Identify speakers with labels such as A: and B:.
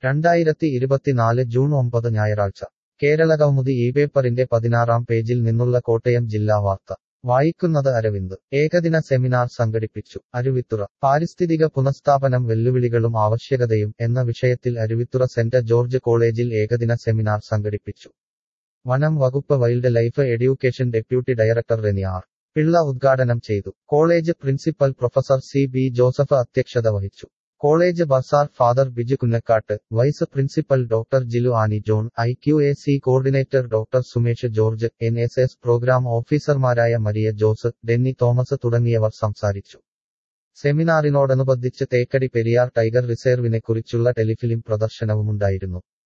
A: രണ്ടായിരത്തി ഇരുപത്തിനാല് ജൂൺ ഒമ്പത് ഞായറാഴ്ച കേരളകൗമുദി ഈ പേപ്പറിന്റെ പതിനാറാം പേജിൽ നിന്നുള്ള കോട്ടയം ജില്ലാ വാർത്ത വായിക്കുന്നത് അരവിന്ദ് ഏകദിന സെമിനാർ സംഘടിപ്പിച്ചു അരുവിത്തുറ പാരിസ്ഥിതിക പുനഃസ്ഥാപനം വെല്ലുവിളികളും ആവശ്യകതയും എന്ന വിഷയത്തിൽ അരുവിത്തുറ സെന്റ് ജോർജ് കോളേജിൽ ഏകദിന സെമിനാർ സംഘടിപ്പിച്ചു വനം വകുപ്പ് wildlife education deputy director Reni R Pillai ഉദ്ഘാടനം ചെയ്തു college principal professor C B Joseph അധ്യക്ഷത വഹിച്ചു college bursar father Biju Kunnakkatt vice principal doctor Jilu Annie John I Q A C coordinator doctor Sumesh George N S S programme ഓഫീസർമാരായ Maria Jose Denny Thomas തുടങ്ങിയവർ സംസാരിച്ചു സെമിനാറിനോടനുബന്ധിച്ച് Thekkady Periyar tiger റിസർവിനെ കുറിച്ചുള്ള ടെലിഫിലിം പ്രദർശനവുമുണ്ടായിരുന്നു